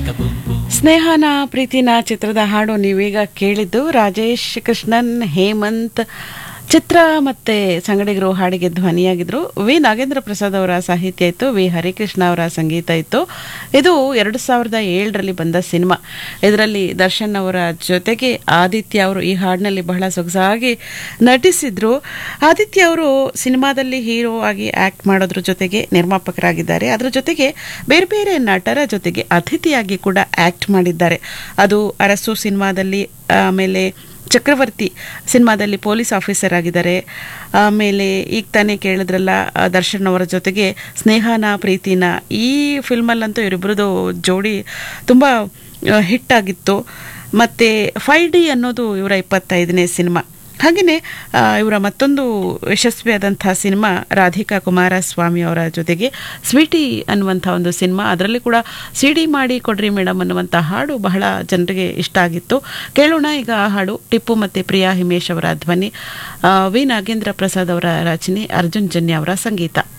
ಸ್ನೇಹನ ಪ್ರೀತಿನ ಚಿತ್ರದ ಹಾಡು ನೀವೀಗ ಕೇಳಿದ್ದು ರಾಜೇಶ್ ಕೃಷ್ಣನ್ ಹೇಮಂತ್ ಚಿತ್ರ ಮತ್ತೆ ಸಂಗಡಿಗರು ಹಾಡಿಗೆ ಧ್ವನಿಯಾಗಿದ್ರು ವಿ ನಾಗೇಂದ್ರ ಪ್ರಸಾದ್ ಅವರ ಸಾಹಿತ್ಯ ಇತ್ತು ವಿ ಹರಿಕೃಷ್ಣ ಅವರ ಸಂಗೀತ ಇತ್ತು ಇದು ಎರಡು ಸಾವಿರದ ಏಳರಲ್ಲಿ ಬಂದ ಸಿನಿಮಾ ಇದರಲ್ಲಿ ದರ್ಶನ್ ಅವರ ಜೊತೆಗೆ ಆದಿತ್ಯ ಅವರು ಈ ಹಾಡಿನಲ್ಲಿ ಬಹಳ ಸೊಗಸಾಗಿ ನಟಿಸಿದ್ರು ಆದಿತ್ಯ ಅವರು ಸಿನಿಮಾದಲ್ಲಿ ಹೀರೋ ಆಗಿ ಆಕ್ಟ್ ಮಾಡೋದ್ರ ಜೊತೆಗೆ ನಿರ್ಮಾಪಕರಾಗಿದ್ದಾರೆ ಅದರ ಜೊತೆಗೆ ಬೇರೆ ಬೇರೆ ನಟರ ಜೊತೆಗೆ ಅತಿಥಿಯಾಗಿ ಕೂಡ ಆಕ್ಟ್ ಮಾಡಿದ್ದಾರೆ ಅದು ಅರಸು ಸಿನಿಮಾದಲ್ಲಿ ಆಮೇಲೆ ಚಕ್ರವರ್ತಿ ಸಿನಿಮಾದಲ್ಲಿ ಪೊಲೀಸ್ ಆಫೀಸರ್ ಆಗಿದ್ದಾರೆ ಆಮೇಲೆ ಈಗ ತಾನೇ ಕೇಳಿದ್ರಲ್ಲ ಆ, ದರ್ಶನ್ ಅವರ ಜೊತೆಗೆ ಸ್ನೇಹನ ಪ್ರೀತಿನ ಈ ಫಿಲ್ಮಲ್ಲಂತೂ ಇವರಿಬ್ಬರದು ಜೋಡಿ ತುಂಬ ಹಿಟ್ ಆಗಿತ್ತು ಮತ್ತು ಫೈ ಡಿ ಅನ್ನೋದು ಇವರ ಇಪ್ಪತ್ತೈದನೇ ಸಿನಿಮಾ ಹಾಗೆಯೇ ಇವರ ಮತ್ತೊಂದು ಯಶಸ್ವಿಯಾದಂಥ ಸಿನಿಮಾ ರಾಧಿಕಾ ಕುಮಾರಸ್ವಾಮಿ ಅವರ ಜೊತೆಗೆ ಸ್ವೀಟಿ ಅನ್ನುವಂಥ ಒಂದು ಸಿನಿಮಾ ಅದರಲ್ಲಿ ಕೂಡ ಸಿ ಡಿ ಮಾಡಿ ಕೊಡ್ರಿ ಮೇಡಮ್ ಅನ್ನುವಂಥ ಹಾಡು ಬಹಳ ಜನರಿಗೆ ಇಷ್ಟ ಆಗಿತ್ತು ಕೇಳೋಣ ಈಗ ಆ ಹಾಡು ಟಿಪ್ಪು ಮತ್ತು ಪ್ರಿಯಾ ಹಿಮೇಶ್ ಅವರ ಧ್ವನಿ ಆ, ವಿ ನಾಗೇಂದ್ರ ಪ್ರಸಾದ್ ಅವರ ರಚನೆ ಅರ್ಜುನ್ ಜನ್ಯ ಅವರ ಸಂಗೀತ